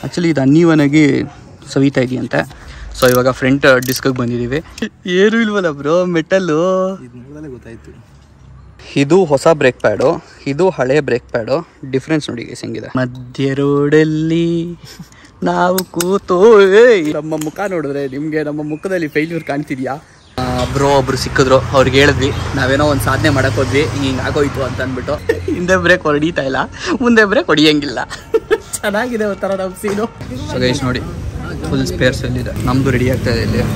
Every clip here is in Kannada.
ಆ್ಯಕ್ಚುಲಿ ಇದು ಅನ್ನೀವನಾಗಿ ಸವಿತಾ ಇದೆಯಂತೆ ಸೊ ಇವಾಗ ಫ್ರಂಟ್ ಡಿಸ್ಕಿಗೆ ಬಂದಿದ್ದೀವಿ ಏನೂ ಇಲ್ವಲ್ಲ ಬ್ರೋ ಮೆಟಲ್ಲು ಇದು ನೋಡಿದ್ರೆ ಗೊತ್ತಾಯ್ತು ಇದು ಹೊಸ ಬ್ರೇಕ್ ಪ್ಯಾಡು ಇದು ಹಳೆ ಬ್ರೇಕ್ ಪ್ಯಾಡು ಡಿಫ್ರೆನ್ಸ್ ನೋಡಿ ಗೈಸ್ ಹೆಂಗಿದೆ ಮಧ್ಯ ರೋಡಲ್ಲಿ ನಾವು ಕೂತು ಏಯ್, ನಮ್ಮ ಮುಖ ನೋಡಿದ್ರೆ ನಿಮಗೆ ನಮ್ಮ ಮುಖದಲ್ಲಿ ಫೇಲ್ಯೂರ್ ಕಾಣ್ತಿದ್ಯಾ ಬ್ರೋ ಒಬ್ರು ಸಿಕ್ಕಿದ್ರು ಅವ್ರಿಗೆ ಹೇಳಿದ್ವಿ ನಾವೇನೋ ಒಂದು ಸಾಧನೆ ಮಾಡಕ್ ಹೋದ್ವಿ ಹಿಂಗೆ ಆಗೋಯ್ತು ಅಂತ ಅಂದ್ಬಿಟ್ಟು ಹಿಂದೆ ಬ್ರೇಕ್ ಹೊಡಿತಾ ಇಲ್ಲ ಮುಂದೆ ಬ್ರೇಕ್ ಹೊಡಿಯಂಗಿಲ್ಲ ಚೆನ್ನಾಗಿದೆ ಒಂಥರ ನಮ್ಮ ಸೀನು ಸೊ ಗೈಸ್ ನೋಡಿ ಫುಲ್ ಸ್ಪೇರ್ಸ್ ಎಲ್ಲಿದೆ ನಮ್ದು ರೆಡಿ ಆಗ್ತಾ ಇದೆ ಇಲ್ಲಿ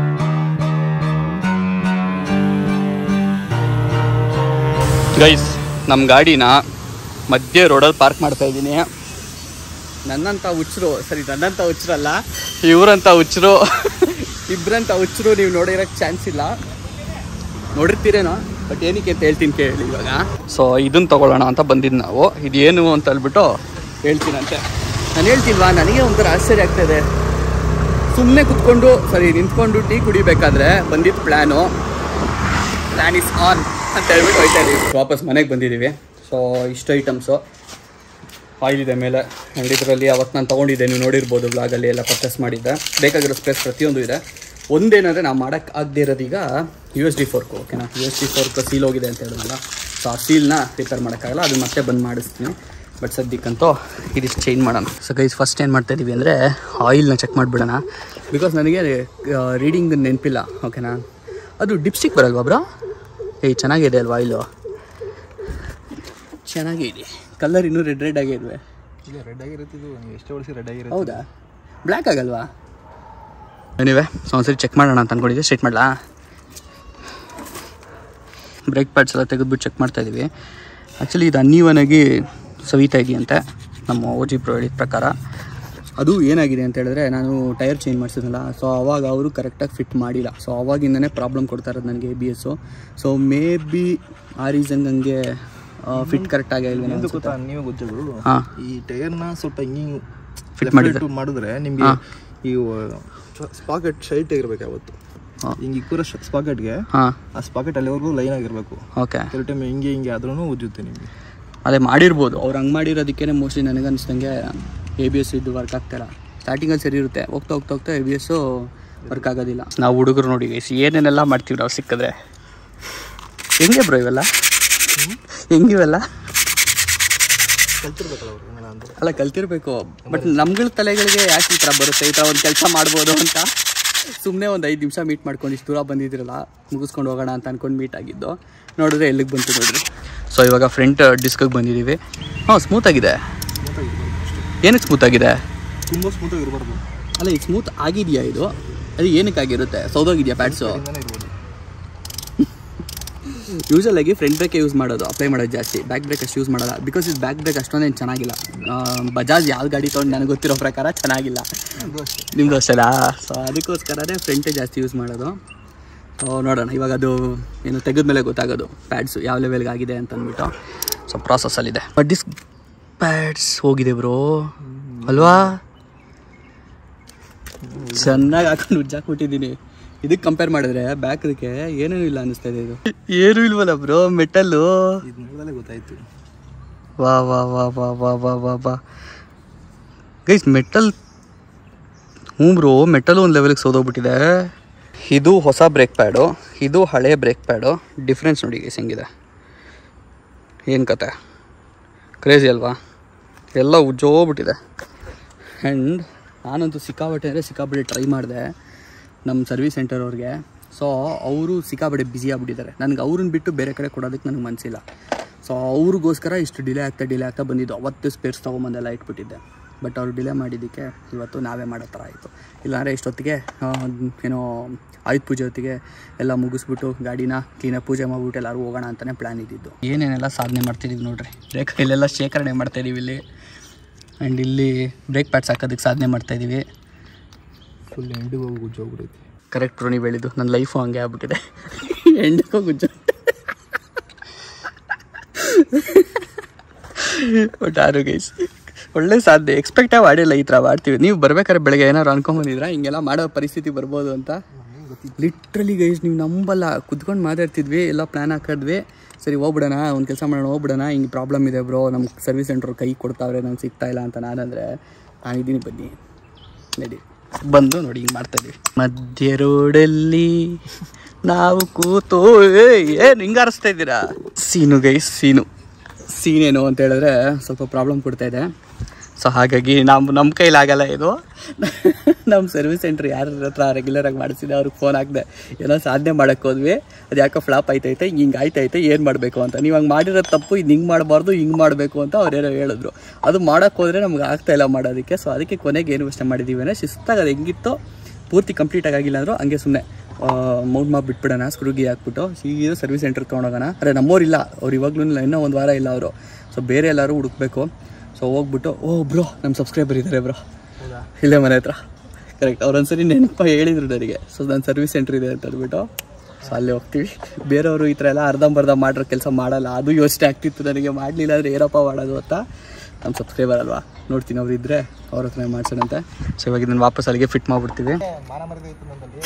ಗೈಸ್ ನಮ್ಮ ಗಾಡಿನ ಮಧ್ಯೆ ರೋಡಲ್ಲಿ ಪಾರ್ಕ್ ಮಾಡ್ತಾ ಇದ್ದೀನಿ ನನ್ನಂಥ ಹುಚ್ಚರು ಸರಿ ನನ್ನಂಥ ಹುಚ್ಚರಲ್ಲ ಇವರಂಥ ಹುಚ್ಚರು ಇಬ್ಬರಂಥ ಹುಚ್ಚರು ನೀವು ನೋಡಿರೋಕ್ಕೆ ಚಾನ್ಸ್ ಇಲ್ಲ ನೋಡಿರ್ತೀರೇನೋ ಬಟ್ ಏನಕ್ಕೆ ಅಂತ ಹೇಳ್ತೀನಿ ಕೇಳಿ ಇವಾಗ ಸೊ ಇದನ್ನ ತಗೊಳ್ಳೋಣ ಅಂತ ಬಂದಿದ್ದು ನಾವು ಇದೇನು ಅಂತ ಹೇಳ್ಬಿಟ್ಟು ಹೇಳ್ತೀನಂತೆ ನಾನು ಹೇಳ್ತಿಲ್ವಾ ನನಗೆ ಒಂಥರ ಆಶ್ಚರ್ಯ ಆಗ್ತಾಯಿದೆ ಸುಮ್ಮನೆ ಕುತ್ಕೊಂಡು ಸರಿ ನಿಂತ್ಕೊಂಡು ಟೀ ಕುಡಿಬೇಕಾದ್ರೆ ಬಂದಿದ್ದು ಪ್ಲ್ಯಾನು ಪ್ಲ್ಯಾನ್ ಇಸ್ ಆನ್ ಅಂತ ಹೇಳ್ಬಿಟ್ಟು ಹೋಯ್ತಾ ಇದೀವಿ ವಾಪಸ್ ಮನೆಗೆ ಬಂದಿದ್ದೀವಿ ಸೊ ಇಷ್ಟು ಐಟಮ್ಸು ಆಯಿಲ್ ಇದೆ ಮೇಲೆ ಆ್ಯಂಡ್ ಇದರಲ್ಲಿ ಅವತ್ತು ನಾನು ತೊಗೊಂಡಿದ್ದೆ ನೀವು ನೋಡಿರ್ಬೋದು ಬ್ಲಾಗಲ್ಲಿ ಎಲ್ಲ ಪರ್ಚೇಸ್ ಮಾಡಿದ್ದೆ ಬೇಕಾಗಿರೋ ಸ್ಪೇಸ್ ಪ್ರತಿಯೊಂದು ಇದೆ ಒಂದೇನಂದರೆ ನಾವು ಮಾಡೋಕ್ಕೆ ಆಗದೆ ಇರೋದೀಗ ಯು ಎಸ್ ಡಿ ಫೋರ್ಕು ಓಕೆನಾ U S D fork seal ಹೋಗಿದೆ ಅಂತ ಹೇಳಿದ್ನಲ್ಲ ಸೊ ಆ ಸೀಲ್ನ ರಿಪೇರ್ ಮಾಡೋಕ್ಕಾಗಲ್ಲ ಅದು ಮತ್ತೆ ಬಂದು ಮಾಡಿಸ್ತೀನಿ ಬಟ್ ಸದ್ಯಕ್ಕಂತೂ ಇದಿಷ್ಟು ಚೇಂಜ್ ಮಾಡೋಣ ಸೊ ಗೈಸ್ ಫಸ್ಟ್ ಏನು ಮಾಡ್ತಾ ಇದೀವಿ ಅಂದರೆ ಆಯಿಲ್ನ ಚೆಕ್ ಮಾಡಿಬಿಡೋಣ ಬಿಕಾಸ್ ನನಗೆ ರೀಡಿಂಗ್ ನೆನಪಿಲ್ಲ ಓಕೆನಾ ಅದು ಡಿಪ್ಸ್ಟಿಕ್ ಬರಲ್ವಾ ಬ್ರೋ ಏಯ್ ಚೆನ್ನಾಗಿದೆ ಅಲ್ವಾ ಆಯಿಲು ಚೆನ್ನಾಗಿದೆ ಕಲರ್ ಇನ್ನೂ ರೆಡ್ ರೆಡ್ ಆಗೇ ಇಲ್ವೇ ಈಗ ರೆಡ್ ಆಗಿರುತ್ತೆ ಇದು ನೀವು ಎಷ್ಟೇ ಓಡಿಸಿ ರೆಡ್ ಆಗಿರುತ್ತೆ ಹೌದಾ ಬ್ಲ್ಯಾಕ್ ಆಗಲ್ವಾ ಏನಿವೆ ಸೊ ಒಂದ್ಸರಿ ಚೆಕ್ ಮಾಡೋಣ ಅಂತ ಅನ್ಕೊಂಡಿದ್ದೆ ಸ್ಟ್ರೇಟ್ ಮಾಡಲಾ ಬ್ರೇಕ್ ಪ್ಯಾಡ್ಸ್ ಎಲ್ಲ ತೆಗೆದ್ಬಿಟ್ಟು ಚೆಕ್ ಮಾಡ್ತಾ ಇದೀವಿ ಆ್ಯಕ್ಚುಲಿ ಇದು ಅನ್ನೀವನಾಗಿ ಸವಿತಾ ಇದೆಯಂತೆ ನಮ್ಮ ಓ ಜಿ ಪ್ರೋ ಹೇಳಿದ ಪ್ರಕಾರ ಅದು ಏನಾಗಿದೆ ಅಂತ ಹೇಳಿದ್ರೆ ನಾನು ಟೈರ್ ಚೇಂಜ್ ಮಾಡಿಸಿದ್ನಲ್ಲ ಸೊ ಅವಾಗ ಅವರು ಕರೆಕ್ಟಾಗಿ ಫಿಟ್ ಮಾಡಿಲ್ಲ ಸೊ ಅವಾಗಿಂದನೇ ಪ್ರಾಬ್ಲಮ್ ಕೊಡ್ತಾ ಇರೋದು ನನಗೆ A B S so may be ಆ ರೀಸನ್ ನನಗೆ ಫಿಟ್ ಕರೆಕ್ಟಾಗಿ ಇಲ್ವೇನೋ ಎಂದು ಗೊತ್ತಾ ನೀವೇ ಗೊತ್ತಿದ್ರು ಹಾಂ ಈ ಟೈರ್ನ ಸ್ವಲ್ಪ ಹಿಂಗೆ Fit ಮಾಡಿದ್ರೆ. ಮಾಡಿದ್ರೆ ನಿಮಗೆ ಈ ಸ್ಪಾಕೆಟ್ ಶೈಟ್ ಆಗಿರ್ಬೇಕು ಯಾವತ್ತು ಹಾಂ. ಹಿಂಗೆ ಇಕ್ಕೂರ ಸ್ಪಾಕೆಟ್ಗೆ ಹಾಂ ಆ ಸ್ಪಾಕೆಟ್ ಅಲ್ಲಿವರೆಗೂ ಲೈನ್ ಆಗಿರ್ಬೇಕು ಓಕೆ ಕೆಲವು ಟೈಮ್ ಹಿಂಗೆ ಹಿಂಗೆ ಆದ್ರೂ ಉಜ್ಜುತ್ತೆ ನಿಮಗೆ ಅದೇ ಮಾಡಿರ್ಬೋದು ಅವ್ರು ಹಂಗೆ ಮಾಡಿರೋದಕ್ಕೇ ಮೋಸ್ಟ್ಲಿ ನನಗನ್ಸ್ದಂಗೆ ಎ ಬಿ ಎಸ್ ಇದು ವರ್ಕ್ ಆಗ್ತಾಯಿಲ್ಲ ಸ್ಟಾರ್ಟಿಂಗಲ್ಲಿ ಸರಿ ಇರುತ್ತೆ ಹೋಗ್ತಾ ಹೋಗ್ತಾ ಹೋಗ್ತಾ ಎ ಬಿ ಎಸ್ಸು ವರ್ಕ್ ಆಗೋದಿಲ್ಲ ನಾವು ಹುಡುಗರು ನೋಡಿ ಗೈಸ್ ಏನೇನೆಲ್ಲ ಮಾಡ್ತೀವಿ ನಾವು ಸಿಕ್ಕಿದ್ರೆ ಹೆಂಗೆ ಬ್ರೋ ಇವೆಲ್ಲ ಹೆಂಗಿವೆಲ್ಲ ಕಲ್ತಿರ್ಬೇಕಲ್ಲ ಅವ್ರು ಏನಾರ ಅಂದ್ರೆ ಅಲ್ಲ ಕಲ್ತಿರ್ಬೇಕು ಬಟ್ ನಮ್ಗಳ ತಲೆಗಳಿಗೆ ಯಾಕೆ ಈ ಥರ ಬರುತ್ತೆ ಈ ಥರ ಒಂದು ಕೆಲಸ ಮಾಡ್ಬೋದು ಅಂತ ಸುಮ್ಮನೆ ಒಂದು ಐದು ನಿಮಿಷ ಮೀಟ್ ಮಾಡ್ಕೊಂಡು ಇಷ್ಟು ದೂರ ಬಂದಿದ್ರಲ್ಲ ಮುಗಿಸ್ಕೊಂಡು ಹೋಗೋಣ ಅಂತ ಅನ್ಕೊಂಡು ಮೀಟ್ ಆಗಿದ್ದು ನೋಡಿದ್ರೆ ಎಲ್ಲಿಗೆ ಬಂತು ನೋಡ್ರಿ ಸೊ ಇವಾಗ ಫ್ರಂಟ್ ಡಿಸ್ಕಿಗೆ ಬಂದಿದ್ದೀವಿ ಹಾಂ ಸ್ಮೂತ್ ಆಗಿದೆ ಏನಕ್ಕೆ ಸ್ಮೂತ್ ಆಗಿದೆ ತುಂಬ ಸ್ಮೂತಾಗಿ ಇರಬಾರ್ದು ಅಲ್ಲ ಇದು ಸ್ಮೂತ್ ಆಗಿದೆಯಾ ಇದು ಅದು ಏನಕ್ಕಾಗಿರುತ್ತೆ ಸೌದೋಗಿದೆಯಾ ಪ್ಯಾಡ್ಸು ಇಂದಾನೆ ಇರ್ಬೋದು ಯೂಸಲ್ ಆಗಿ ಫ್ರಂಟ್ ಬ್ರೇಕ್ ಯೂಸ್ ಮಾಡೋದು ಅಪ್ಲೈ ಮಾಡೋದು ಜಾಸ್ತಿ ಬ್ಯಾಕ್ ಬ್ರೇಕ್ ಅಷ್ಟು ಯೂಸ್ ಮಾಡಲ್ಲ ಬಿಕಾಸ್ ಇದು ಬ್ಯಾಕ್ ಬ್ರೇಕ್ ಅಷ್ಟೊಂದೇನು ಚೆನ್ನಾಗಿಲ್ಲ ಆ, ಬಜಾಜ್ ಯಾವ ಗಾಡಿ ತೊಗೊಂಡು ನನಗೆ ಗೊತ್ತಿರೋ ಪ್ರಕಾರ ಚೆನ್ನಾಗಿಲ್ಲ ಅದು ಅಷ್ಟೇ ನಿಮ್ದು ಅಷ್ಟೇನಾ ಸೊ ಅದಕ್ಕೋಸ್ಕರನೇ ಫ್ರಂಟೇ ಜಾಸ್ತಿ ಯೂಸ್ ಮಾಡೋದು ಸೊ ನೋಡೋಣ ಇವಾಗ ಅದು ಏನು ತೆಗೆದ್ಮೇಲೆ ಗೊತ್ತಾಗೋದು ಪ್ಯಾಡ್ಸು ಯಾವ ಲೆವೆಲ್ಗೆ ಆಗಿದೆ ಅಂತ ಅಂದ್ಬಿಟ್ಟು ಸೊ ಪ್ರಾಸೆಸ್ಸಲ್ಲಿದೆ ಬಟ್ ಡಿಸ್ಕ್ ಪ್ಯಾಡ್ಸ್ ಹೋಗಿದೆ ಬ್ರೋ ಅಲ್ವಾ ಚೆನ್ನಾಗಿ ಹಾಕೊಂಡು ಉಜ್ಜಾಕ್ಬಿಟ್ಟಿದ್ದೀನಿ ಇದಕ್ಕೆ ಕಂಪೇರ್ ಮಾಡಿದ್ರೆ ಬ್ಯಾಕ್ದಕ್ಕೆ ಏನೇನು ಇಲ್ಲ ಅನ್ನಿಸ್ತಾ ಇದೆ ಇದು ಏನೂ ಇಲ್ವಲ್ಲ ಬ್ರೋ ಮೆಟಲ್ಲು ಇದು ನೋಡಿದ್ರೆ ಗೊತ್ತಾಯ್ತು ವಾ ವಾ ವಾ ವಾ ವಾ ವಾ ವಾ ವಾ ಗೈಸ್ ಮೆಟಲ್ ಹ್ಞೂ ಬ್ರೋ ಮೆಟಲ್ ಒಂದು ಲೆವೆಲ್ಗೆ ಸೋದೋಗ್ಬಿಟ್ಟಿದೆ ಇದು ಹೊಸ ಬ್ರೇಕ್ ಪ್ಯಾಡು ಇದು ಹಳೆ ಬ್ರೇಕ್ ಪ್ಯಾಡು ಡಿಫ್ರೆನ್ಸ್ ನೋಡಿ ಗೈಸ್ ಹೆಂಗಿದೆ ಏನು ಕತೆ ಕ್ರೇಜಿ ಅಲ್ವಾ ಎಲ್ಲ ಉಜ್ಜೋಗ್ಬಿಟ್ಟಿದೆ ಆ್ಯಂಡ್ ನಾನಂತೂ ಸಿಕ್ಕಾಬಟ್ಟೆ ಅಂದರೆ ಸಿಕ್ಕಾಬಟ್ಟೆ ಟ್ರೈ ಮಾಡಿದೆ ನಮ್ಮ ಸರ್ವಿಸ್ ಸೆಂಟರ್ ಅವ್ರಿಗೆ ಸೊ ಅವರು ಸಿಕ್ಕಾಬಟ್ಟೆ ಬ್ಯುಸಿ ಆಗ್ಬಿಟ್ಟಿದ್ದಾರೆ ನನಗೆ ಅವ್ರನ್ನ ಬಿಟ್ಟು ಬೇರೆ ಕಡೆ ಕೊಡೋದಕ್ಕೆ ನನಗೆ ಮನಸ್ಸಿಲ್ಲ ಸೊ ಅವ್ರಿಗೋಸ್ಕರ ಇಷ್ಟು ಡಿಲೇ ಆಗ್ತಾ ಡಿಲೇ ಆಗ್ತಾ ಬಂದಿದ್ದು ಅವತ್ತು ಸ್ಪೇರ್ಸ್ ತೊಗೊಂಬಂದೆಲ್ಲ ಇಟ್ಬಿಟ್ಟಿದ್ದೆ ಬಟ್ ಅವ್ರು ಡಿಲೇ ಮಾಡಿದ್ದಕ್ಕೆ ಇವತ್ತು ನಾವೇ ಮಾಡೋ ಥರ ಆಯಿತು ಇಲ್ಲಾಂದರೆ ಇಷ್ಟೊತ್ತಿಗೆ ಆ, ಏನೋ ಆಯುಧ ಪೂಜೆ ಹೊತ್ತಿಗೆ ಎಲ್ಲ ಮುಗಿಸ್ಬಿಟ್ಟು ಗಾಡಿನ ಕ್ಲೀನಾಗಿ ಪೂಜೆ ಮಾಡ್ಬಿಟ್ಟು ಎಲ್ಲರೂ ಹೋಗೋಣ ಅಂತಲೇ ಪ್ಲ್ಯಾನ್ ಇದ್ದಿದ್ದು ಏನೇನೆಲ್ಲ ಸಾಧನೆ ಮಾಡ್ತಿದ್ದೀವಿ ನೋಡ್ರಿ ರೇಖಾ ಇಲ್ಲೆಲ್ಲ ಶೇಖರಣೆ ಮಾಡ್ತಾಯಿದ್ದೀವಿ ಇಲ್ಲಿ ಆ್ಯಂಡ್ ಇಲ್ಲಿ ಬ್ರೇಕ್ ಪ್ಯಾಡ್ಸ್ ಹಾಕೋದಕ್ಕೆ ಸಾಧನೆ ಮಾಡ್ತಾಯಿದ್ದೀವಿ ಫುಲ್ ಎಂಡಿಗೆ ಹೋಗಿ ಉಜ್ಜೋಗ್ಬಿಡೈತಿ ಕರೆಕ್ಟ್ ನೀವು ಹೇಳಿದ್ದು ನನ್ನ ಲೈಫು ಹಂಗೆ ಆಗ್ಬಿಟ್ಟಿದೆ ಎಂಡಕ್ಕೋ ಗುಜ್ಜು ಬಟ್ ಆರು ಗೈಸ್ ಒಳ್ಳೆ ಸಾಧ್ಯ ಎಕ್ಸ್ಪೆಕ್ಟೇ ಮಾಡಿಲ್ಲ ಈ ಥರ ಮಾಡ್ತೀವಿ ನೀವು ಬರ್ಬೇಕಾದ್ರೆ ಬೆಳಗ್ಗೆ ಏನಾರು ಅನ್ಕೊಂಬಂದಿದ್ರಾ ಹಿಂಗೆಲ್ಲ ಮಾಡೋ ಪರಿಸ್ಥಿತಿ ಬರ್ಬೋದು ಅಂತ ಲಿಟ್ರಲಿ ಗೈಸ್ ನೀವು ನಂಬಲ್ಲ ಕುತ್ಕೊಂಡು ಮಾತಾಡ್ತಿದ್ವಿ ಎಲ್ಲ ಪ್ಲ್ಯಾನ್ ಹಾಕಿದ್ವಿ ಸರಿ ಹೋಗ್ಬಿಡೋಣ ಒಂದು ಕೆಲಸ ಮಾಡೋಣ ಹೋಗ್ಬಿಡೋಣ ಹಿಂಗೆ ಪ್ರಾಬ್ಲಮ್ ಇದೆ ಬ್ರೋ ನಮ್ಮ ಸರ್ವಿಸ್ ಸೆಂಟ್ರ್ ಕೈ ಕೊಡ್ತಾವ್ರೆ ನಂಗೆ ಸಿಗ್ತಾ ಇಲ್ಲ ಅಂತ ನಾನಂದರೆ ನಾನಿದ್ದೀನಿ ಬನ್ನಿ ನಡಿ ಬಂದು ನೋಡಿ ಹಿಂಗೆ ಮಾಡ್ತಾ ಇದೀವಿ ಮಧ್ಯ ರೋಡಲ್ಲಿ ನಾವು ಕೂತು ಏನು ಹಿಂಗೆ ಅರಸ್ತಾ ಇದ್ದೀರಾ ಸೀನು ಗೈಸ್ ಸೀನು ಸೀನೇನು ಅಂತ ಹೇಳಿದ್ರೆ ಸ್ವಲ್ಪ ಪ್ರಾಬ್ಲಮ್ ಕೊಡ್ತಾ ಇದೆ ಸೊ ಹಾಗಾಗಿ ನಮ್ಮ ನಮ್ಮ ಕೈಲಾಗಲ್ಲ ಇದು ನಮ್ಮ ಸರ್ವಿಸ್ ಸೆಂಟ್ರ್ ಯಾರ ಹತ್ರ ರೆಗ್ಯುಲರಾಗಿ ಮಾಡಿಸಿದೆ ಅವ್ರಿಗೆ ಫೋನ್ ಹಾಕಿದೆ ಏನೋ ಸಾಧನೆ ಮಾಡೋಕ್ಕೆ ಹೋದ್ವಿ ಅದು ಯಾಕೋ ಫ್ಲಾಪ್ ಆಯ್ತೈತೆ ಹಿಂಗೆ ಆಯ್ತೈತೆ ಏನು ಮಾಡಬೇಕು ಅಂತ ನೀವು ಹಂಗೆ ಮಾಡಿರೋ ತಪ್ಪು ಇದು ಹಿಂಗೆ ಮಾಡಬಾರ್ದು ಹಿಂಗೆ ಮಾಡಬೇಕು ಅಂತ ಅವ್ರೇನೋ ಹೇಳಿದ್ರು ಅದು ಮಾಡೋಕ್ಕೆ ಹೋದರೆ ನಮ್ಗೆ ಆಗ್ತಾ ಇಲ್ಲ ಮಾಡೋದಕ್ಕೆ ಸೊ ಅದಕ್ಕೆ ಕೊನೆಗೆ ಏನು ಯೋಚನೆ ಮಾಡಿದ್ದೀವಿ ಅಂದರೆ ಶಿಸ್ತಾಗಿ ಅದು ಹೆಂಗಿತ್ತೋ ಪೂರ್ತಿ ಕಂಪ್ಲೀಟ್ ಆಗಿಲ್ಲ ಅಂದರೂ ಹಂಗೆ ಸುಮ್ಮನೆ ಮೌಂಟ್ ಮಾಪ್ ಬಿಟ್ಬಿಡೋಣ ಸ್ಕ್ರೂಗಿ ಹಾಕ್ಬಿಟ್ಟು ಸೀದಾ ಸರ್ವಿಸ್ ಸೆಂಟ್ರ್ ತೊಗೊಂಡೋಗೋಣ ಅರೆ ನಮ್ಮೋರಿಲ್ಲ ಅವ್ರು ಇವಾಗಲೂ ಇನ್ನೂ ಒಂದು ವಾರ ಇಲ್ಲ ಅವರು ಸೊ ಬೇರೆ ಎಲ್ಲರೂ ಹುಡುಕ್ಬೇಕು ಸೊ ಹೋಗ್ಬಿಟ್ಟು ಓ ಬ್ರೋ ನಮ್ಮ ಸಬ್ಸ್ಕ್ರೈಬರ್ ಇದ್ದಾರೆ ಬ್ರೋ ಇಲ್ಲೇ ಮನೆ ಹತ್ರ ಕರೆಕ್ಟ್ ಅವ್ರೊಂದ್ಸರಿ ನೆನಪ ಹೇಳಿದ್ರು ನನಗೆ ಸೊ ನನ್ನ ಸರ್ವಿಸ್ ಸೆಂಟ್ರ್ ಇದೆ ಅಂತ ಅಂದ್ಬಿಟ್ಟು ಸೊ ಅಲ್ಲೇ ಹೋಗ್ತೀವಿ ಬೇರೆಯವರು ಈ ಥರ ಎಲ್ಲ ಅರ್ಧಂಬರ್ಧ ಮಾಡಿರೋ ಕೆಲಸ ಮಾಡಲ್ಲ ಅದು ಯೋಚನೆ ಆಗ್ತಿತ್ತು ನನಗೆ ಮಾಡಲಿಲ್ಲ ಅಂದರೆ ಏನಪ್ಪ ಮಾಡೋದು ಅಂತ ನಮ್ಮ ಸಬ್ಸ್ಕ್ರೈಬರ್ ಅಲ್ವಾ ನೋಡ್ತೀನಿ ಅವ್ರು ಇದ್ದರೆ ಅವ್ರ ಹತ್ರ ಮಾಡ್ಸೋಣಂತೆ ಸೊ ಇವಾಗ ಇದನ್ನು ವಾಪಸ್ ಅಲ್ಲಿಗೆ ಫಿಟ್ ಮಾಡಿಬಿಡ್ತೀವಿ ಮಾನ ಮರದ ಇತ್ತು ನಮ್ಮಲ್ಲಿ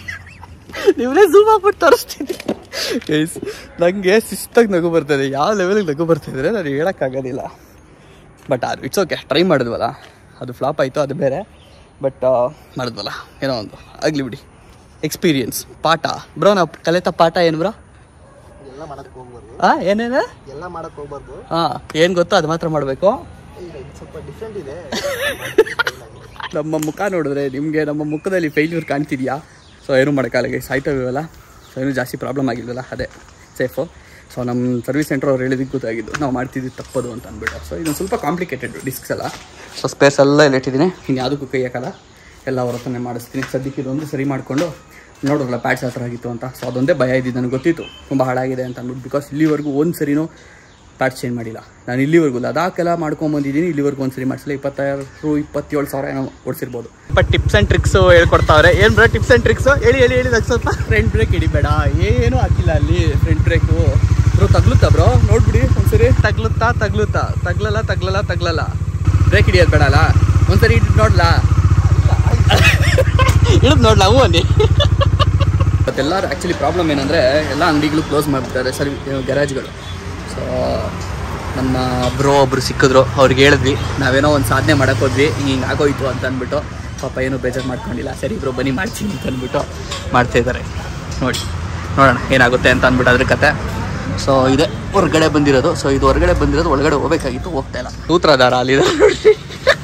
ನೀವೇ ಝೂಮ್ ಆಗ್ಬಿಟ್ಟು ತೋರಿಸ್ತೀನಿ ಗೈಸ್ ನನಗೆ ಶಿಸ್ತಾಗಿ ನಗು ಬರ್ತದೆ ಯಾವ ಲೆವೆಲಿಗೆ ನಗು ಬರ್ತಿದ್ರೆ ನಾನು ಹೇಳೋಕ್ಕಾಗೋದಿಲ್ಲ ಬಟ್ ಅದು ಇಟ್ಸ್ ಓಕೆ ಟ್ರೈ ಮಾಡಿದ್ವಲ್ಲ ಅದು ಫ್ಲಾಪ್ ಆಯಿತು ಅದು ಬೇರೆ ಬಟ್ ಮಾಡಿದ್ವಲ್ಲ ಏನೋ ಒಂದು ಆಗಲಿ ಬಿಡಿ ಎಕ್ಸ್ಪೀರಿಯನ್ಸ್ ಪಾಠ ಬ್ರೋ ನಾವು ಕಲಿತ ಪಾಠ ಏನು ಬ್ರೋ ಎಲ್ಲ ಮಾಡಕ್ ಹೋಗ್ಬಾರ್ದು ಹಾಂ ಏನೇನು ಎಲ್ಲ ಮಾಡಕ್ ಹೋಗ್ಬಾರ್ದು ಹಾಂ ಏನು ಗೊತ್ತೋ ಅದು ಮಾತ್ರ ಮಾಡಬೇಕು ಈಗ ಇದು ಸ್ವಲ್ಪ ಡಿಫ್ರೆಂಟ್ ಇದೆ ನಮ್ಮ ಮುಖ ನೋಡಿದ್ರೆ ನಿಮಗೆ ನಮ್ಮ ಮುಖದಲ್ಲಿ ಫೇಲ್ಯೂರ್ ಕಾಣ್ತಿದ್ಯಾ ಸೊ ಏನೂ ಮಾಡೋಕ್ಕಾಗಲ್ಲ ಗೈಸ್ ಆಯ್ತವಲ್ಲ ಸೊ ಏನೂ ಜಾಸ್ತಿ ಪ್ರಾಬ್ಲಮ್ ಆಗಿಲ್ವಲ್ಲ ಅದೇ ಸೇಫು ಸೊ ನಮ್ಮ ಸರ್ವಿಸ್ ಸೆಂಟರ್ ಅವ್ರು ಹೇಳಿದ್ದಕ್ಕೆ ಗೊತ್ತಾಗಿದ್ದು ನಾವು ಮಾಡ್ತಿದ್ದು ತಪ್ಪದು ಅಂತ ಅಂದ್ಬಿಟ್ಟು ಸೊ ಇದೊಂದು ಸ್ವಲ್ಪ ಕಾಂಪ್ಲಿಕೇಟೆಡ್ ಡಿಸ್ಕ್ಸ್ ಎಲ್ಲ ಸೊ ಸ್ಪೇಸ್ ಎಲ್ಲ ಇಲ್ಲಿ ಇಟ್ಟಿದ್ದೀನಿ ಇನ್ನು ಯಾವುದಕ್ಕೂ ಕೈ ಹಾಕಲ್ಲ ಎಲ್ಲ ಅವ್ರ ಹತ್ರನೇ ಮಾಡಿಸ್ತೀನಿ ಸದ್ಯಕ್ಕೆ ಇದೊಂದು ಸರಿ ಮಾಡಿಕೊಂಡು ನೋಡೋಲ್ಲ ಪ್ಯಾಡ್ಸ್ ಹತ್ರ ಆಗಿತ್ತು ಅಂತ ಸೊ ಅದೊಂದೇ ಭಯ ಇದ್ದಿದ್ದು ನನಗೆ ಗೊತ್ತಿತ್ತು ತುಂಬ ಹಾಳಾಗಿದೆ ಅಂತ ಅಂದ್ಬಿಟ್ಟು ಬಿಕಾಸ್ ಇಲ್ಲಿವರೆಗೂ ಒಂದು ಸರಿನೂ ಪ್ಯಾಡ್ಸ್ ಚೇಂಜ್ ಮಾಡಿಲ್ಲ ನಾನು ಇಲ್ಲಿವರೆಗೂ ಲದಾಖೆಲ್ಲ ಮಾಡ್ಕೊಂಬಂದಿದ್ದೀನಿ ಇಲ್ಲಿವರೆಗೂ ಒಂದು ಸರಿ ಮಾಡಿಸಿಲ್ಲ ಇಪ್ಪತ್ತಾರು ಇಪ್ಪತ್ತೇಳು ಸಾವಿರ ಏನೋ ಓಡಿಸಿರ್ಬೋದು ಬಟ್ ಟಿಪ್ಸ್ ಆ್ಯಂಡ್ ಟ್ರಿಕ್ಸು ಹೇಳ್ಕೊಡ್ತಾವ್ರೆ ಏನು ಬ್ರೋ ಟಿಪ್ಸ್ ಆ್ಯಂಡ್ ಟ್ರಿಕ್ಸು ಹೇಳಿ ಹೇಳಿ ಹೇಳಿ ನಂಗೆ ಸ್ವಲ್ಪ ಫ್ರಂಟ್ ಬ್ರೇಕ್ ಹಿಡಿಬೇಡ ಏನೂ ಹಾಕಿಲ್ಲ ಅಲ್ಲಿ ಫ್ರಂಟ್ ಬ್ರೇಕು ಬ್ರೋ ತಗ್ಲುತ್ತಾ ಬ್ರೋ ನೋಡ್ಬಿಡಿ ಒಂದ್ಸರಿ ತಗ್ಲುತ್ತಾ ತಗ್ಲುತ್ತಾ ತಗ್ಲಲ್ಲ ತಗ್ಲಲ್ಲ ತಗ್ಲಲ್ಲ ಬ್ರೇಕ್ ಹಿಡಿಯೋದು ಬೇಡಲ್ಲ ಒಂದ್ಸರಿ ಹಿಡಿದು ನೋಡ್ಲಾ ಹಿಡಿದು ನೋಡ್ಲಾ ಹ್ಞೂ ಅನ್ನಿ ಮತ್ತೆಲ್ಲರೂ ಆ್ಯಕ್ಚುಲಿ ಪ್ರಾಬ್ಲಮ್ ಏನಂದರೆ ಎಲ್ಲ ಅಂಗಡಿಗಳು ಕ್ಲೋಸ್ ಮಾಡಿಬಿಡ್ತಾರೆ ಸರ್ವಿ ಗ್ಯಾರೇಜ್ಗಳು ಸೊ ನಮ್ಮ ಬ್ರೋ ಒಬ್ಬರು ಸಿಕ್ಕಿದ್ರು ಅವ್ರಿಗೆ ಹೇಳಿದ್ವಿ ನಾವೇನೋ ಒಂದು ಸಾಧನೆ ಮಾಡೋಕೆ ಹೋದ್ವಿ ಹಿಂಗೆ ಆಗೋಯ್ತು ಅಂತ ಅಂದ್ಬಿಟ್ಟು ಪಾಪ ಏನೂ ಬೇಜಾರು ಮಾಡ್ಕೊಂಡಿಲ್ಲ ಸರಿ ಬ್ರೋ ಬನ್ನಿ ಮಾಡ್ತೀನಿ ಅಂತ ಅಂದ್ಬಿಟ್ಟು ಮಾಡ್ತಾ ಇದ್ದಾರೆ ನೋಡಿ ನೋಡೋಣ ಏನಾಗುತ್ತೆ ಅಂತ ಅಂದ್ಬಿಟ್ಟು ಅದ್ರ ಕತೆ ಸೊ ಇದೆ ಹೊರಗಡೆ ಬಂದಿರೋದು ಸೊ ಇದು ಹೊರಗಡೆ ಬಂದಿರೋದು ಒಳಗಡೆ ಹೋಗ್ಬೇಕಾಗಿತ್ತು ಹೋಗ್ತಾ ಇಲ್ಲ ಸೂತ್ರಧಾರ ಅಲ್ಲಿದೆ ನೋಡಿ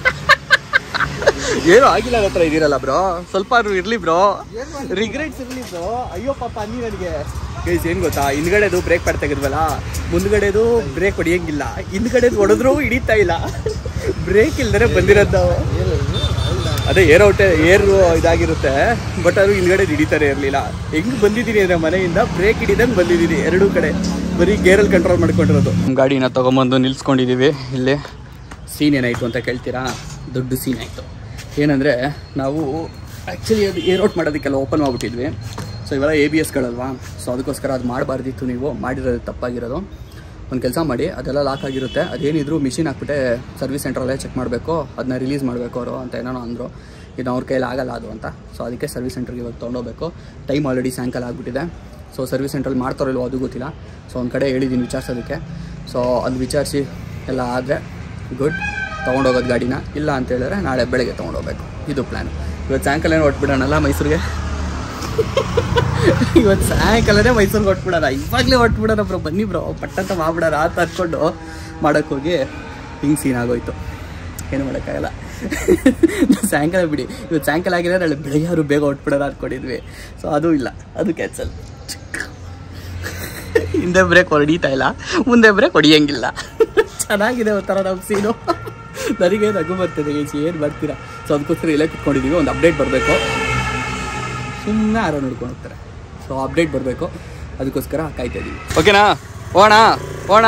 ಏನು ಆಗಿಲ್ಲ ನನ್ನ ಹತ್ರ ಇದೀರಲ್ಲ ಬ್ರೋ ಸ್ವಲ್ಪ ಇರ್ಲಿ ಬ್ರೋ ರಿಗ್ರೆಟ್ಸ್ ಇರ್ಲಿ ಬ್ರೋ ಅಯ್ಯೋ ಪಾಪ ಅನ್ನಿ ನನಗೆ ಗೈಸ್ ಏನು ಗೊತ್ತಾ ಹಿಂದ್ಗಡೆದು ಬ್ರೇಕ್ ಪ್ಯಾಡ್ ತೆಗೆದ್ವಲ್ಲ ಮುಂದ್ಗಡೆದು ಬ್ರೇಕ್ ಹೊಡಿಯಂಗಿಲ್ಲ ಹಿಂದ್ಗಡೆದು ಹೊಡೆದ್ರು ಹಿಡಿತಾ ಇಲ್ಲ ಬ್ರೇಕ್ ಇಲ್ದರೆ ಬಂದಿರೋದು ನಾವು ಅದೇ ಏರ್ ಔಟ್ ಏರ್ ಇದಾಗಿರುತ್ತೆ ಬಟ್ ಅದು ಹಿಂದ್ಗಡೆ ಹಿಡಿತಾರೆ ಇರಲಿಲ್ಲ ಹೆಂಗ್ ಬಂದಿದ್ದೀನಿ ಅಂದರೆ ಮನೆಯಿಂದ ಬ್ರೇಕ್ ಹಿಡಿದಂಗೆ ಬಂದಿದ್ದೀನಿ ಎರಡೂ ಕಡೆ ಬರೀ ಗೇರಲ್ಲಿ ಕಂಟ್ರೋಲ್ ಮಾಡ್ಕೊಂಡಿರೋದು ನಮ್ಮ ಗಾಡಿನ ತೊಗೊಂಬಂದು ನಿಲ್ಸ್ಕೊಂಡಿದ್ದೀವಿ ಇಲ್ಲಿ ಸೀನ್ ಏನಾಯಿತು ಅಂತ ಕೇಳ್ತೀರಾ ದೊಡ್ಡ ಸೀನ್ ಆಯಿತು ಏನಂದರೆ ನಾವು ಆ್ಯಕ್ಚುಲಿ ಅದು ಏರ್ ಔಟ್ ಮಾಡೋದಕ್ಕೆಲ್ಲ ಓಪನ್ ಮಾಡಿಬಿಟ್ಟಿದ್ವಿ ಸೊ ಇವೆಲ್ಲ ಎ ಬಿ ಎಸ್ಗಳಲ್ವಾ ಸೊ ಅದಕ್ಕೋಸ್ಕರ ಅದು ಮಾಡಬಾರ್ದಿತ್ತು ನೀವು ಮಾಡಿರೋದು ತಪ್ಪಾಗಿರೋದು ಒಂದು ಕೆಲಸ ಮಾಡಿ ಅದೆಲ್ಲ ಲಾಕ್ ಆಗಿರುತ್ತೆ ಅದೇನಿದ್ರು ಮಿಷಿನ್ ಹಾಕ್ಬಿಟ್ಟೆ ಸರ್ವಿಸ್ ಸೆಂಟ್ರಲ್ಲೇ ಚೆಕ್ ಮಾಡಬೇಕು ಅದನ್ನ ರಿಲೀಸ್ ಮಾಡಬೇಕು ಅವರು ಅಂತ ಏನೋ ಅಂದರು ಇದು ಅವ್ರ ಕೈಯಲ್ಲಿ ಆಗಲ್ಲ ಅದು ಅಂತ ಸೊ ಅದಕ್ಕೆ ಸರ್ವಿಸ್ ಸೆಂಟ್ರಿಗೆ ಇವಾಗ ತೊಗೊಂಡೋಗ್ಬೇಕು ಟೈಮ್ ಆಲ್ರೆಡಿ ಸಾಯಂಕಾಲ ಆಗಿಬಿಟ್ಟಿದೆ ಸೊ ಸರ್ವಿಸ್ ಸೆಂಟ್ರಲ್ಲಿ ಮಾಡ್ತಾರೋ ಇಲ್ವೋ ಅದು ಗೊತ್ತಿಲ್ಲ ಸೊ ಒಂದು ಕಡೆ ಹೇಳಿದ್ದೀನಿ ವಿಚಾರಿಸೋದಕ್ಕೆ ಸೊ ಅದು ವಿಚಾರಿಸಿ ಎಲ್ಲ ಆದರೆ ಗುಡ್ ತೊಗೊಂಡೋಗೋದು ಗಾಡಿನ ಇಲ್ಲ ಅಂತ ಹೇಳಿದ್ರೆ ನಾಳೆ ಬೆಳಗ್ಗೆ ತೊಗೊಂಡೋಗ್ಬೇಕು ಇದು ಪ್ಲ್ಯಾನ್ ಇವತ್ತು ಸಾಯಂಕಾಲ ಹೊಟ್ಬಿಡೋಣಲ್ಲ ಮೈಸೂರಿಗೆ ಇವತ್ತು ಸಾಯಂಕಾಲನೇ ಮೈಸೂರಿಗೆ ಹೊಟ್ಬಿಡೋಣ ಇವಾಗಲೇ ಹೊಟ್ಬಿಡೋಣ ಬ್ರೋ ಬನ್ನಿ ಬ್ರೋ ಪಟ್ಟಂತ ಮಾಡ್ಬಿಡೋಣ ಅಂತ ಅಂದ್ಕೊಂಡು ಮಾಡೋಕ್ಕೆ ಹೋಗಿ ಹಿಂಗೆ ಸೀನ್ ಆಗೋಯ್ತು ಏನು ಮಾಡೋಕ್ಕಾಗಲ್ಲ ಸಾಯಂಕಾಲ ಬಿಡಿ ಇವತ್ತು ಸಾಯಂಕಾಲ ಆಗಿದೆ ನಾಳೆ ಬೆಳಗ್ಗೆ ಅವರು ಬೇಗ ಹೊಟ್ಬಿಡೋಣ ಅಂದ್ಕೊಂಡಿದ್ವಿ ಸೊ ಅದು ಇಲ್ಲ ಅದು ಕ್ಯಾನ್ಸಲ್ ಹಿಂದೆ ಬ್ರೇಕ್ ಹೊಡಿತಾ ಇಲ್ಲ ಮುಂದೆ ಬ್ರೇಕ್ ಹೊಡಿಯಂಗಿಲ್ಲ ಚೆನ್ನಾಗಿದೆ ಒಂಥರ ನಮ್ಮ ಸೀನು ನನಗೆ ನಗು ಬರ್ತದೆ ಗೈಸ್ ಏನು ಬರ್ತೀರಾ ಸೊ ಅದಕ್ಕೋಸ್ಕರ ಇಲ್ಲೇ ಕುತ್ಕೊಂಡಿದ್ದೀವಿ ಒಂದು ಅಪ್ಡೇಟ್ ಬರಬೇಕು ಸುಮ್ಮನೆ ಆರೋ ನೋಡ್ಕೊಂಡು ಹೋಗ್ತಾರೆ ಸೊ ಅಪ್ಡೇಟ್ ಬರಬೇಕು ಅದಕ್ಕೋಸ್ಕರ ಕಾಯ್ತಾ ಇದ್ದೀವಿ ಓಕೆನಾ ಹೋಣ ಹೋಣ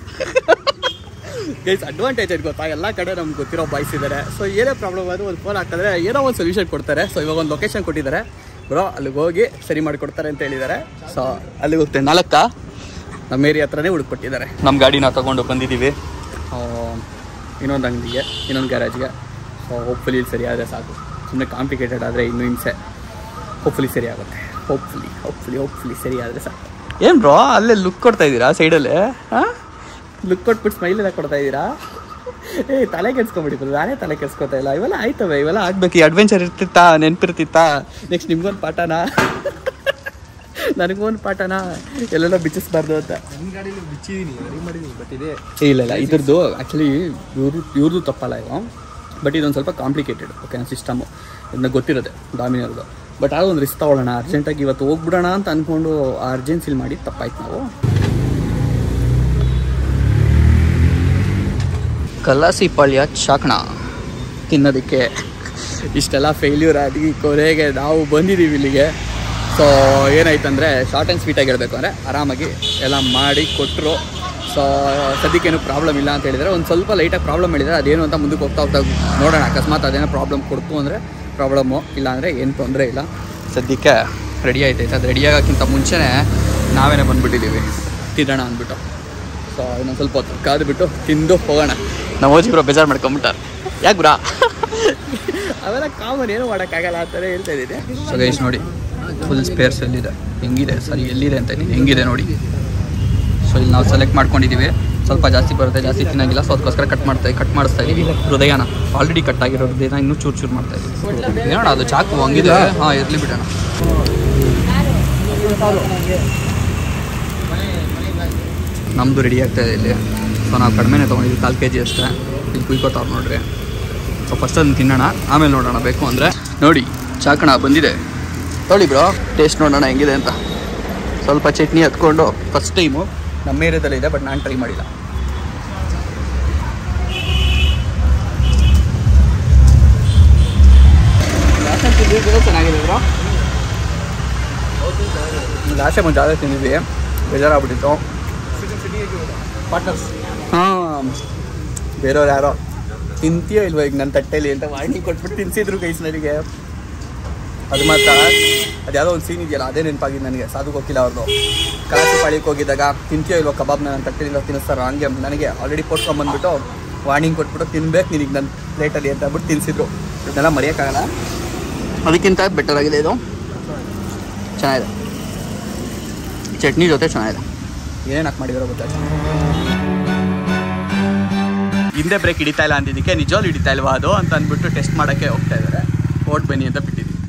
ಗೈಸ್ ಅಡ್ವಾಂಟೇಜ್ ಏನು ಗೊತ್ತಾ ಎಲ್ಲ ಕಡೆ ನಮ್ಗೆ ಗೊತ್ತಿರೋ ಬಾಯ್ಸ್ ಇದ್ದಾರೆ ಸೊ ಏನೇ ಪ್ರಾಬ್ಲಮ್ ಆದರೂ ಒಂದು ಫೋನ್ ಹಾಕಿದ್ರೆ ಏನೋ ಒಂದು ಸೊಲ್ಯೂಷನ್ ಕೊಡ್ತಾರೆ ಸೊ ಇವಾಗ ಒಂದು ಲೊಕೇಶನ್ ಕೊಟ್ಟಿದ್ದಾರೆ ಬ್ರೋ ಅಲ್ಲಿಗೆ ಹೋಗಿ ಸರಿ ಮಾಡಿಕೊಡ್ತಾರೆ ಅಂತ ಹೇಳಿದ್ದಾರೆ ಸೊ ಅಲ್ಲಿಗೆ ಹೋಗ್ತೇನೆ ನಾಲ್ಕಾ ನಮ್ಮ ಏರಿಯಾ ಹತ್ರನೇ ಹುಡುಕೊಟ್ಟಿದ್ದಾರೆ ನಮ್ಮ ಗಾಡಿನ ತಗೊಂಡು ಬಂದಿದ್ದೀವಿ ಇನ್ನೊಂದು ಅಂಗಡಿಗೆ ಇನ್ನೊಂದು ಗ್ಯಾರೇಜ್ಗೆ ಸೊ ಹೋಪ್ಫುಲಿ ಇಲ್ಲಿ ಸರಿ ಆದರೆ ಸಾಕು ಸುಮ್ಮನೆ ಕಾಂಪ್ಲಿಕೇಟೆಡ್ ಆದರೆ ಇನ್ನೂ ಹಿಂಸೆ ಹೋಪ್ಫುಲಿ ಸರಿ ಆಗುತ್ತೆ ಹೋಪ್ಫುಲಿ ಹೋಪ್ಫುಲಿ ಹೋಪ್ಫುಲಿ ಸರಿ ಆದರೆ ಸಾಕು ಏನು ಬ್ರೋ ಅಲ್ಲೇ ಲುಕ್ ಕೊಡ್ತಾ ಇದ್ದೀರಾ ಸೈಡಲ್ಲೇ ಹಾಂ ಲುಕ್ ಕೊಟ್ಬಿಟ್ಟು ಸ್ಮೈಲ್ ಎಲ್ಲ ಕೊಡ್ತಾ ಇದ್ದೀರಾ ಏ ತಲೆ ಕೆಡ್ಸ್ಕೊಂಬಿಟ್ಟಿದ್ರು ನಾನೇ ತಲೆ ಕೆಡ್ಸ್ಕೊತಾ ಇಲ್ಲ ಇವೆಲ್ಲ ಆಯ್ತವೆ ಇವೆಲ್ಲ ಆಗ್ಬೇಕು ಈ ಅಡ್ವೆಂಚರ್ ಇರ್ತಿತ್ತಾ ನೆನ್ಪಿರ್ತಿತ್ತಾ ನೆಕ್ಸ್ಟ್ ನಿಮ್ಗೊಂದು ಪಾಠನ ನನಗೊಂದು ಪಾಠನ ಎಲ್ಲೆಲ್ಲ ಬಿಚ್ಚಿಸ್ಬಾರ್ದು ಅಂತ ನನ್ನ ಗಾಡೀಲಿ ಬಿಚ್ಚಿದೀನಿ ರೆಡಿ ಮಾಡಿದೀನಿ ಬಟ್ ಇದೆ ಏ, ಇಲ್ಲ ಇಲ್ಲ ಇದ್ರದ್ದು ಆ್ಯಕ್ಚುಲಿ ಇವ್ರು ಇವ್ರದ್ದು ತಪ್ಪಲ್ಲ ಇದು ಬಟ್ ಇದೊಂದು ಸ್ವಲ್ಪ ಕಾಂಪ್ಲಿಕೇಟೆಡ್ ಓಕೆ ಸಿಸ್ಟಮು ಇದನ್ನ ಗೊತ್ತಿರುತ್ತೆ ಡಾಮಿನರ್ದು ಬಟ್ ಆಗ ಒಂದು ರಿಸ್ಕ್ ತಗೊಳ್ಳೋಣ ಅರ್ಜೆಂಟಾಗಿ ಇವತ್ತು ಹೋಗ್ಬಿಡೋಣ ಅಂತ ಅಂದ್ಕೊಂಡು ಆ ಅರ್ಜೆನ್ಸಿಲಿ ಮಾಡಿ ತಪ್ಪಾಯ್ತು ನಾವು ಕಲಾಸಿ ಪಾಳ್ಯ ಚಾಕಣ ತಿನ್ನೋದಕ್ಕೆ ಇಷ್ಟೆಲ್ಲ ಫೇಲ್ಯೂರ್ ಆಗಿ ಕೊನೆಗೆ ನಾವು ಬಂದಿದ್ದೀವಿ ಇಲ್ಲಿಗೆ ಸೊ ಏನಾಯ್ತಂದರೆ ಶಾರ್ಟ್ ಆ್ಯಂಡ್ ಸ್ವೀಟಾಗಿ ಹೇಳಬೇಕು ಅಂದರೆ ಆರಾಮಾಗಿ ಎಲ್ಲ ಮಾಡಿ ಕೊಟ್ಟರು ಸೊ ಸದ್ಯಕ್ಕೇನು ಪ್ರಾಬ್ಲಮ್ ಇಲ್ಲ ಅಂತ ಹೇಳಿದರೆ ಒಂದು ಸ್ವಲ್ಪ ಲೈಟಾಗಿ ಪ್ರಾಬ್ಲಮ್ ಹೇಳಿದರೆ ಅದೇನು ಅಂತ ಮುಂದಕ್ಕೆ ಹೋಗ್ತಾ ಹೋಗ್ತಾ ನೋಡೋಣ ಅಕಸ್ಮಾತ್ ಅದೇನೋ ಪ್ರಾಬ್ಲಮ್ ಕೊಡ್ತು ಅಂದರೆ ಪ್ರಾಬ್ಲಮ್ಮು ಇಲ್ಲ ಅಂದರೆ ಏನು ತೊಂದರೆ ಇಲ್ಲ ಸದ್ಯಕ್ಕೆ ರೆಡಿ ಆಯ್ತೈತೆ ಅದು ರೆಡಿ ಆಗೋಕ್ಕಿಂತ ಮುಂಚೆನೇ ನಾವೇನೇ ಬಂದುಬಿಟ್ಟಿದ್ದೀವಿ ತಿನ್ನೋಣ ಅಂದ್ಬಿಟ್ಟು ಸೊ ಇನ್ನೊಂದು ಸ್ವಲ್ಪ ಹೊತ್ತು ಕಾದು ಬಿಟ್ಟು ತಿಂದು ಹೋಗೋಣ ನಮ್ಮ ಓಜಿ ಬ್ರೋ ಬೇಜಾರು ಮಾಡ್ಕೊಂಬಿಟ್ಟಾರೆ ಯಾಕೆ ಬ್ರಾ ಅವೆಲ್ಲ ಕಾಮನ್ ಏನು ಮಾಡೋಕ್ಕಾಗಲ್ಲ ಅಂತಾನೆ ಹೇಳ್ತಾ ಇದ್ದೀನಿ ಸೊ ಗೈಸ್ ನೋಡಿ ಫುಲ್ ಸ್ಪೇರ್ಸ್ ಎಲ್ಲಿದೆ ಹೆಂಗಿದೆ ಸರಿ ಎಲ್ಲಿದೆ ಅಂತ ನೀನು ಹೆಂಗಿದೆ ನೋಡಿ ಸೊ ಇಲ್ಲಿ ನಾವು ಸೆಲೆಕ್ಟ್ ಮಾಡ್ಕೊಂಡಿದ್ದೀವಿ ಸ್ವಲ್ಪ ಜಾಸ್ತಿ ಬರುತ್ತೆ ಜಾಸ್ತಿ ತಿನ್ನಂಗಿಲ್ಲ ಸೊ ಅದಕ್ಕೋಸ್ಕರ ಕಟ್ ಮಾಡ್ತಾ ಕಟ್ ಮಾಡಿಸ್ತಾ ಇದೀವಿ ಹೃದಯನ ಆಲ್ರೆಡಿ ಕಟ್ ಆಗಿರೋ ಹೃದಯನ ಇನ್ನೂ ಚೂರು ಚೂರು ಮಾಡ್ತಾ ಇದೀವಿ ಏನೋಣ ಅದು ಚಾಕು ಹಂಗಿದೆ ಹಾಂ ಇರಲಿ ಬಿಡೋಣ ನಮ್ಮದು ರೆಡಿ ಆಗ್ತಾ ಇದೆ ಇಲ್ಲಿ ಸೊ ನಾವು ಕಡಿಮೆನೇ ತೊಗೊಂಡಿದ್ವಿ ಕಾಲು ಕೆ ಜಿ ಅಷ್ಟೇ ಇಲ್ಲಿ ಕುಯ್ಕೋತಾವ್ರು ನೋಡ್ರಿ ಸೊ ಫಸ್ಟ್ ಅದನ್ನು ತಿನ್ನೋಣ ಆಮೇಲೆ ನೋಡೋಣ ಬೇಕು ಅಂದರೆ ನೋಡಿ ಚಾಕಣ ಬಂದಿದೆ ತೊಳಿ ಬ್ರೋ ಟೇಸ್ಟ್ ನೋಡೋಣ ಹೆಂಗಿದೆ ಅಂತ ಸ್ವಲ್ಪ ಚಟ್ನಿ ಹತ್ಕೊಂಡು ಫಸ್ಟ್ ಟೈಮು ನಮ್ಮ ಏರಿಯಾದಲ್ಲಿ ಇದೆ ಬಟ್ ನಾನು ಟ್ರೈ ಮಾಡಿಲ್ಲ ಚೆನ್ನಾಗಿದೆ ಬ್ರೋ ಲಾಸ್ಟ್ ಒಂದು ಜಾಗ ತಿಂದಿದ್ವಿ ಬೇಜಾರಾಗ್ಬಿಟ್ಟಿತ್ತು ಪಾರ್ಟ್ನರ್ಸ್ ಹಾಂ ಬೇರೆಯವ್ರು ಯಾರೋ ತಿಂತೀಯೋ ಇಲ್ವೋ ಈಗ ನನ್ನ ತಟ್ಟೆಲಿ ಅಂತ ವಾರ್ನಿಂಗ್ ಕೊಟ್ಬಿಟ್ಟು ತಿನ್ಸಿದ್ರು ಗೈಸ್ ನನಗೆ ಅದು ಮಾತ್ರ ಅದು ಯಾವುದೋ ಒಂದು ಸೀನ್ ಇದೆಯಲ್ಲ ಅದೇ ನೆನಪಾಗಿದೆ ನನಗೆ ಸಾಧು ಹೋಗಿಲ್ಲ ಅವ್ರದ್ದು ಕಲಾಸಿ ಪಾಳಿಗೆ ಹೋಗಿದ್ದಾಗ ತಿಂತೀಯೋ ಇಲ್ವೋ ಕಬಾಬ್ನ ನನ್ನ ತಟ್ಟೆಲಿಂದ ತಿನ್ನಿಸ್ತಾರೋ ಹಂಗೆ ನನಗೆ ಆಲ್ರೆಡಿ ಕೊಟ್ಕೊಂಬಂದ್ಬಿಟ್ಟು ವಾರ್ನಿಂಗ್ ಕೊಟ್ಬಿಟ್ಟು ತಿನ್ಬೇಕು ನಿನಗೆ ನನ್ನ ಪ್ಲೇಟಲ್ಲಿ ಅಂತ ಹೇಳ್ಬಿಟ್ಟು ತಿನ್ಸಿದ್ರು ಇದನ್ನೆಲ್ಲ ಮರೆಯೋಕ್ಕಾಗಲ್ಲ ಅದಕ್ಕಿಂತ ಬೆಟರ್ ಆಗಿದೆ ಇದು ಚೆನ್ನಾಗಿದೆ ಚಟ್ನಿ ಜೊತೆ ಚೆನ್ನಾಗಿದೆ ಏನೇನು ಹಾಕಿ ಮಾಡಿದಾರೋ ಗೊತ್ತಾಯ್ತು ಹಿಂದೆ ಬ್ರೇಕ್ ಹಿಡಿತಾ ಇಲ್ಲ ಅಂದಿದ್ದಕ್ಕೆ ನಿಜವಾಗ್ಲೂ ಹಿಡಿತಾ ಇಲ್ವಾ ಅದು ಅಂತ ಅಂದ್ಬಿಟ್ಟು ಟೆಸ್ಟ್ ಮಾಡೋಕ್ಕೆ ಹೋಗ್ತಾ ಇದ್ದಾರೆ ಓಟ್ ಬನ್ನಿ ಅಂತ ಬಿಟ್ಟಿದ್ದಾರೆ